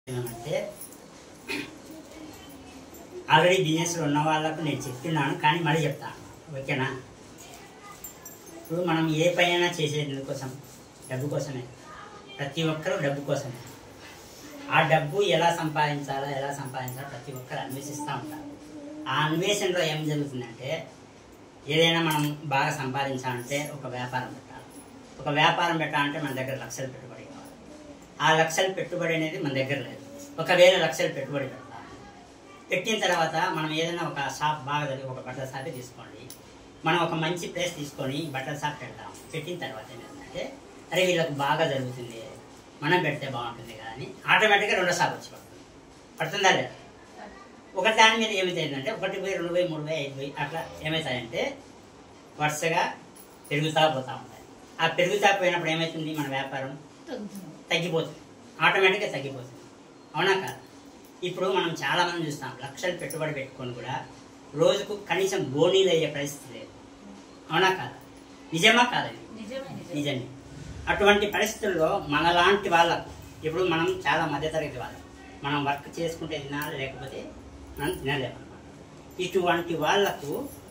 ఏమంటే ఆల్రెడీ బిజినెస్లో ఉన్న వాళ్ళకు నేను చెప్తున్నాను కానీ మళ్ళీ చెప్తాను ఓకేనా ఇప్పుడు మనం ఏ పైన చేసేది ఎందుకోసం డబ్బు కోసమే ప్రతి ఒక్కరూ డబ్బు కోసమే ఆ డబ్బు ఎలా సంపాదించాలో ఎలా సంపాదించాలో ప్రతి ఒక్కరు అన్వేషిస్తూ ఉంటారు ఆ అన్వేషణలో ఏం జరుగుతుందంటే ఏదైనా మనం బాగా సంపాదించాలంటే ఒక వ్యాపారం పెట్టాలి ఒక వ్యాపారం పెట్టాలంటే మన దగ్గర లక్షలు పెట్టుబడి కావాలి ఆ లక్షలు పెట్టుబడి అనేది మన దగ్గర లేదు ఒకవేళ లక్షలు పెట్టుబడి పెడతాం పెట్టిన తర్వాత మనం ఏదైనా ఒక షాప్ బాగా జరిగి ఒక బట్టల షాపే తీసుకోండి మనం ఒక మంచి ప్లేస్ తీసుకొని బట్టల షాప్ పెడతాం పెట్టిన తర్వాత ఏంటంటే అరే వీళ్ళకి బాగా జరుగుతుంది మనం పెడితే బాగుంటుంది కదా అని ఆటోమేటిక్గా రెండో షాప్ వచ్చి పడుతుంది పడుతుందా లేదా ఒక దాని మీద ఏమవుతాయంటే ఒకటి పోయి రెండు పోయి మూడు పోయి ఐదు పోయి అట్లా ఏమవుతాయంటే వరుసగా పెరుగుతా పోతా ఉంటాయి ఆ పెరుగుతా పోయినప్పుడు ఏమవుతుంది మన వ్యాపారం తగ్గిపోతుంది ఆటోమేటిక్గా తగ్గిపోతుంది అవునా కాదు ఇప్పుడు మనం చాలా మంది చూస్తాం లక్షలు పెట్టుబడి పెట్టుకొని కూడా రోజుకు కనీసం బోనీలు అయ్యే పరిస్థితి లేదు అవునా కాదా నిజమా కాదండి నిజమే అటువంటి పరిస్థితుల్లో మనలాంటి వాళ్ళకు ఇప్పుడు మనం చాలా మధ్యతరగతి వాళ్ళం మనం వర్క్ చేసుకుంటే తినాలి లేకపోతే మనం తినలేమన్నమాట ఇటువంటి వాళ్లకు